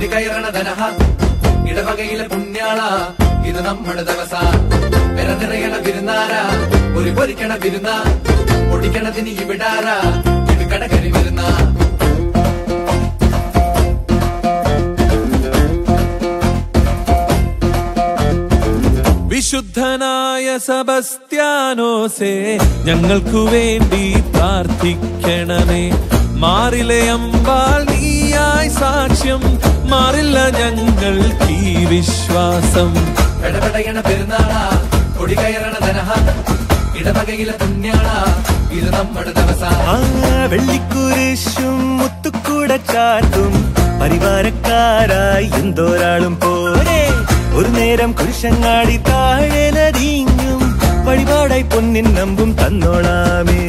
കൊടി കയറണ ധനഹ ഇടവകയിലെ പുണ്യാള ഇത് നമ്മുടെ ദിവസ പെര നിറയണ വിരുന്നാര ഒരു പൊരിക്കണ വിരുന്ന പൊടിക്കണതിന് ഇവിടാര ഇത് കടകരി വരുന്ന വിശുദ്ധനായ സബസ്ത്യാനോസേ ഞങ്ങൾക്കു വേണ്ടി പ്രാർത്ഥിക്കണമേ മാറിലെ അമ്പാൽ നീയായി സാക്ഷ്യം മാറില്ല ഞങ്ങൾക്ക് ഈ വിശ്വാസം പെടപെടയണ പെരുന്നാള കൊടി കയറണ ധനഹ ഇടവകയിലെ പുണ്യാള ഇത് നമ്മുടെ ദിവസ ആ വെള്ളിക്കുരിശും മുത്തുക്കൂട ചാർത്തും പരിവാരക്കാരായി എന്തോരാളും പോരെ ഒരു നേരം കുരിശങ്ങാടി താഴെ നദിഞ്ഞും വഴിപാടായി പൊന്നിൻ നമ്പും തന്നോളാമേ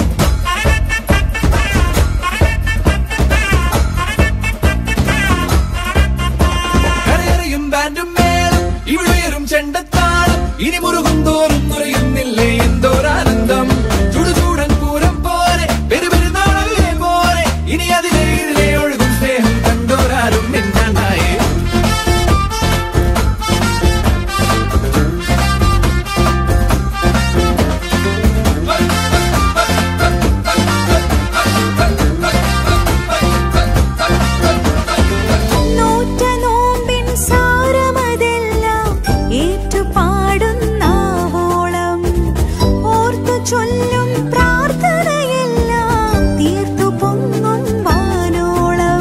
കരയറിയും ബാൻഡും മേളം ഇവിടെയറും ചെണ്ടത്താളം ഇനി മുറുകും തോറും നിറയുന്നില്ലേ എന്തോരാനന്ദം ചുടുചൂടൻ പൂരം പോലെ പെരുപെരുന്നാളല്ലേ പോലെ ഇനി അതിലെ ഇതിലെ ഒഴുകും സ്നേഹം കണ്ടോരാരും മിന്നാണ്ടായേ നോറ്റ നോമ്പിൻ സാരമതെല്ലാം ഏറ്റുപാടുന്നാവോളം ഓർത്തു ചൊല്ലും പ്രാർത്ഥനയെല്ലാം തീർത്തു പൊങ്ങും വാനോളം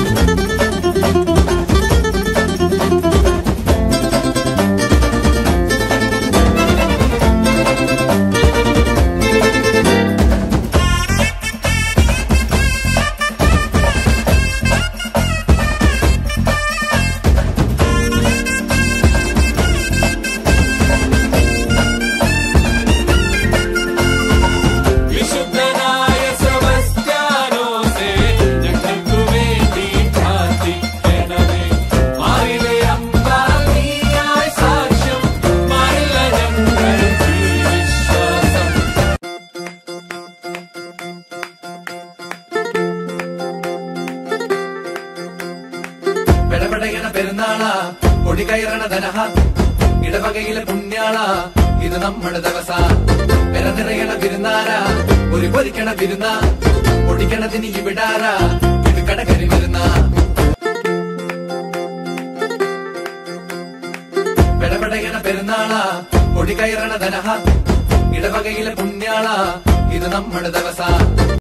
വിശുദ്ധനായ സെബസ്ത്യാനോസേ, ഞങ്ങൾക്കു വേണ്ടി പ്രാർത്ഥിക്കണമേ. മാറിലെ അമ്പാൽ നീയായി സാക്ഷ്യം, മാറില്ല ഞങ്ങൾക്ക് ഈ വിശ്വാസം. പെടപെടയണ പെരുന്നാള കൊടി കയറണ ധനഹ ഇടവകയിലെ പുണ്യാള ഇത് നമ്മുടെ ദിവസ പെര നിറയണ വിരുന്നാര ഒരു പൊരിക്കണ വിരുന്ന പൊടിക്കണതിന് ഇവിടാര ഇത് കടകരി വരുന്ന പെടപെടയണ പെരുന്നാള കൊടി കയറണ ധനഹ ഇടവകയിലെ പുണ്യാള ഇത് നമ്മുടെ ദിവസ